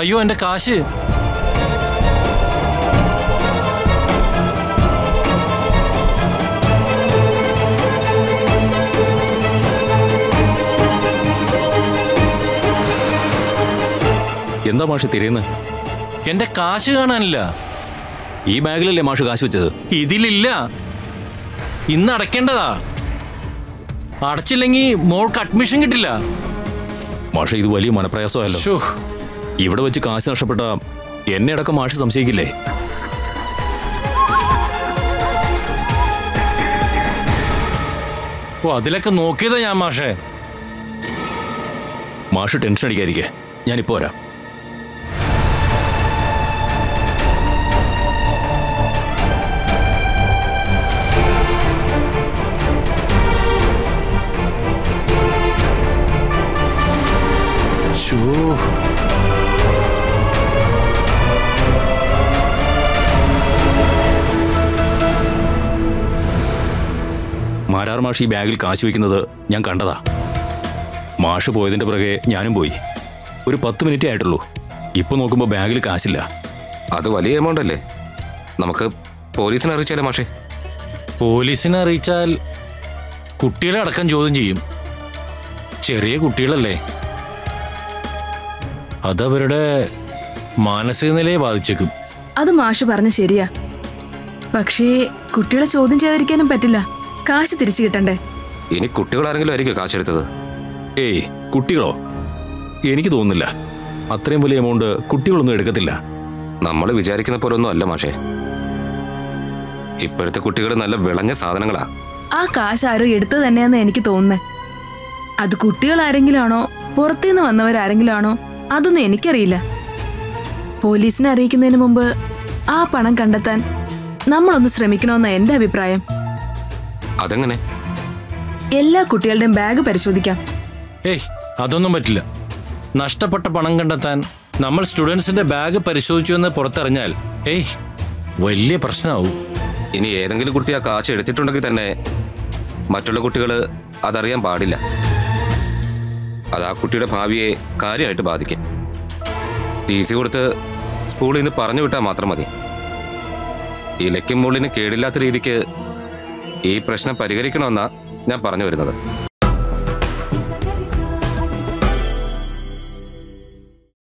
അയ്യോ എന്റെ കാശ് എന്താ മാഷ് തിരയുന്നത് എന്റെ കാശ് കാണാനില്ല ഈ ബാഗിലല്ലേ മാഷ് കാശ് വെച്ചത് ഇതിലില്ല ഇന്ന് അടയ്ക്കേണ്ടതാ അടച്ചില്ലെങ്കിൽ മോൾക്ക് അഡ്മിഷൻ കിട്ടില്ല മാഷ ഇത് വലിയ മനപ്രയാസമല്ലോ ശ്ശോ, ഇവിടെ വെച്ച് കാശ് നഷ്ടപ്പെട്ട എന്നെ അടക്കം മാഷ് സംശയിക്കില്ലേ ഓ അതിലൊക്കെ നോക്കിയതാ ഞാൻ മാഷേ മാഷ് ടെൻഷൻ അടിക്കാതിരിക്കെ ഞാനിപ്പോ വരാം ശ്ശോ. മാരാർ മാഷ് ഈ ബാഗിൽ കാശ് വയ്ക്കുന്നത് ഞാൻ കണ്ടതാ മാഷ് പോയതിന്റെ പിറകെ ഞാനും പോയി ഒരു പത്ത് മിനിറ്റേ ആയിട്ടുള്ളൂ ഇപ്പൊ നോക്കുമ്പോൾ ബാഗിൽ കാശില്ല അത് വലിയ എമൗണ്ട് അല്ലേ നമുക്ക് പോലീസിനെ അറിയിച്ചാലേ മാഷേ പോലീസിനെ അറിയിച്ചാൽ കുട്ടികളെ അടക്കം ചോദ്യം ചെയ്യും ചെറിയ കുട്ടികളല്ലേ അതവരുടെ മാനസിക നിലയെ ബാധിച്ചേക്കും അത് മാഷ് പറഞ്ഞ ശരിയാ പക്ഷേ കുട്ടികളെ ചോദ്യം ചെയ്തിരിക്കാനും പറ്റില്ല കാശ് തിരിച്ചു കിട്ടണ്ടേ ഇനി കുട്ടികളാരെങ്കിലും ആയിരിക്കും കാശെടുത്തത് ഏയ് കുട്ടികളോ എനിക്ക് തോന്നുന്നില്ല അത്രയും വലിയ എമൗണ്ട് കുട്ടികളൊന്നും എടുക്കത്തില്ല നമ്മൾ വിചാരിക്കുന്ന പോലെ ഒന്നും അല്ല മാഷേ ഇപ്പോഴത്തെ കുട്ടികൾ നല്ല വിളഞ്ഞ സാധനങ്ങളാ ആ കാശ് ആരോ എടുത്തു തന്നെയാന്ന് എനിക്ക് തോന്നുന്നേ അത് കുട്ടികൾ ആരെങ്കിലും ആണോ പുറത്തുനിന്ന് വന്നവരാരെങ്കിലും ആണോ അതൊന്നും എനിക്കറിയില്ല പോലീസിനെ അറിയിക്കുന്നതിന് മുമ്പ് ആ പണം കണ്ടെത്താൻ നമ്മളൊന്ന് ശ്രമിക്കണമെന്ന എന്റെ അഭിപ്രായം അതെങ്ങനെ എല്ലാ കുട്ടികളുടെയും ബാഗ് പരിശോധിക്കാം ഏയ് അതൊന്നും പറ്റില്ല നഷ്ടപ്പെട്ട പണം കണ്ടെത്താൻ നമ്മൾ സ്റ്റുഡൻസിന്റെ ബാഗ് പരിശോധിച്ചു എന്ന് പുറത്തറിഞ്ഞാൽ ഏയ് വലിയ പ്രശ്നമാവും ഇനി ഏതെങ്കിലും കുട്ടി ആ കാശ് എടുത്തിട്ടുണ്ടെങ്കിൽ തന്നെ മറ്റുള്ള കുട്ടികൾ അതറിയാൻ പാടില്ല അത് ആ കുട്ടിയുടെ ഭാവിയെ കാര്യമായിട്ട് ബാധിക്കും ടി സി കൊടുത്ത് സ്കൂളിൽ നിന്ന് പറഞ്ഞു വിട്ടാൽ മാത്രം മതി ഇലയ്ക്കും മുള്ളിന് കേടില്ലാത്ത രീതിക്ക് ഈ പ്രശ്നം പരിഹരിക്കണമെന്നാ ഞാൻ പറഞ്ഞു വരുന്നത്